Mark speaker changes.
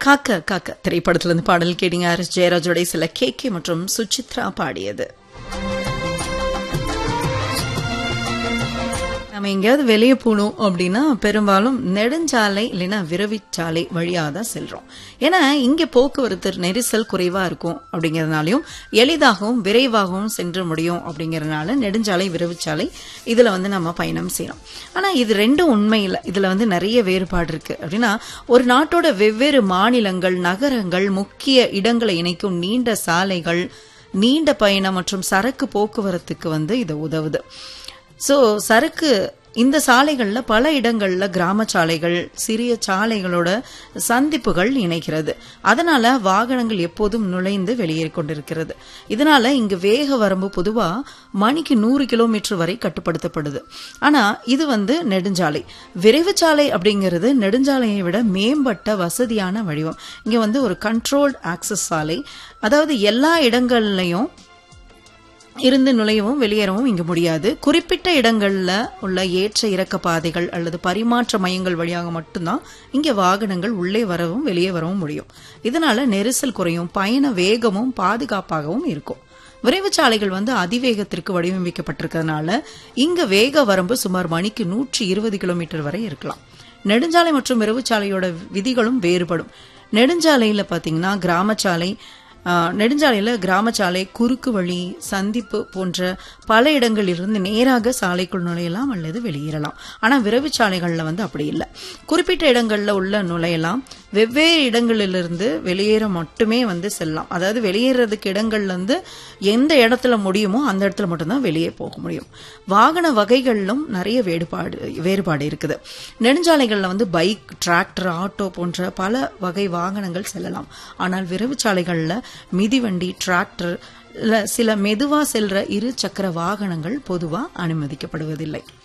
Speaker 1: காக்க காக்க திரைப்படத்துல இருந்து பாடல் கேட்டீங்க ஆர் எஸ் ஜெயராஜோட சில கேகே மற்றும் சுசித்ரா பாடியது நம்ம எங்கேயாவது வெளியே போகணும் அப்படின்னா பெரும்பாலும் நெடுஞ்சாலை இல்லைன்னா விரவிச்சாலை வழியாக தான் செல்றோம் ஏன்னா இங்கே போக்குவரத்து நெரிசல் குறைவா இருக்கும் அப்படிங்கறதுனாலையும் எளிதாகவும் விரைவாகவும் சென்று முடியும் அப்படிங்கறதுனால நெடுஞ்சாலை விரவிச்சாலை இதுல வந்து நம்ம பயணம் செய்யறோம் ஆனா இது ரெண்டும் உண்மை இல்லை இதுல வந்து நிறைய வேறுபாடு இருக்கு அப்படின்னா ஒரு நாட்டோட வெவ்வேறு மாநிலங்கள் நகரங்கள் முக்கிய இடங்களை இணைக்கும் நீண்ட சாலைகள் நீண்ட பயணம் மற்றும் சரக்கு போக்குவரத்துக்கு வந்து இது உதவுது ஸோ சரக்கு இந்த சாலைகள்ல பல இடங்கள்ல கிராம சாலைகள் சிறிய சாலைகளோட சந்திப்புகள் இணைக்கிறது அதனால வாகனங்கள் எப்போதும் நுழைந்து வெளியேறி கொண்டிருக்கிறது இதனால இங்கு வேக வரம்பு பொதுவா மணிக்கு நூறு கிலோமீட்டர் வரை கட்டுப்படுத்தப்படுது ஆனா இது வந்து நெடுஞ்சாலை விரைவு சாலை அப்படிங்கிறது நெடுஞ்சாலையை விட மேம்பட்ட வசதியான வடிவம் இங்க வந்து ஒரு கண்ட்ரோல்ட் ஆக்சஸ் சாலை அதாவது எல்லா இடங்கள்லயும் இருந்து நுழையவும் வெளியேறவும் இங்கு முடியாது குறிப்பிட்ட இடங்கள்ல உள்ள ஏற்ற இறக்க பாதைகள் அல்லது பரிமாற்ற மையங்கள் வழியாக மட்டும்தான் இங்க வாகனங்கள் உள்ளே வரவும் வெளியே வரவும் முடியும் இதனால நெரிசல் குறையும் பயண வேகமும் பாதுகாப்பாகவும் இருக்கும் விரைவு சாலைகள் வந்து அதிவேகத்திற்கு வடிவமைக்கப்பட்டிருக்கிறதுனால இங்க வேக வரம்பு சுமார் மணிக்கு நூற்றி இருபது கிலோமீட்டர் வரை இருக்கலாம் நெடுஞ்சாலை மற்றும் விரைவு சாலையோட விதிகளும் வேறுபடும் நெடுஞ்சாலையில பாத்தீங்கன்னா கிராமச்சாலை நெடுஞ்சாலையில் கிராமச்சாலை குறுக்கு வழி சந்திப்பு போன்ற பல இடங்களிலிருந்து நேராக சாலைக்குள் நுழையலாம் அல்லது வெளியேறலாம் ஆனால் விரைவு சாலைகளில் வந்து அப்படி இல்லை குறிப்பிட்ட இடங்களில் உள்ள நுழையலாம் வெவ்வேறு இடங்களிலிருந்து வெளியேற மட்டுமே வந்து செல்லலாம் அதாவது வெளியேறதுக்கு இடங்கள்ல இருந்து எந்த இடத்துல முடியுமோ அந்த இடத்துல மட்டும்தான் வெளியே போக முடியும் வாகன வகைகளிலும் நிறைய வேறுபாடு வேறுபாடு இருக்குது நெடுஞ்சாலைகளில் வந்து பைக் டிராக்டர் ஆட்டோ போன்ற பல வகை வாகனங்கள் செல்லலாம் ஆனால் விரைவு சாலைகளில் மிதிவண்டி டிராக்டர் சில மெதுவா செல்ற இரு சக்கர வாகனங்கள் பொதுவா அனுமதிக்கப்படுவதில்லை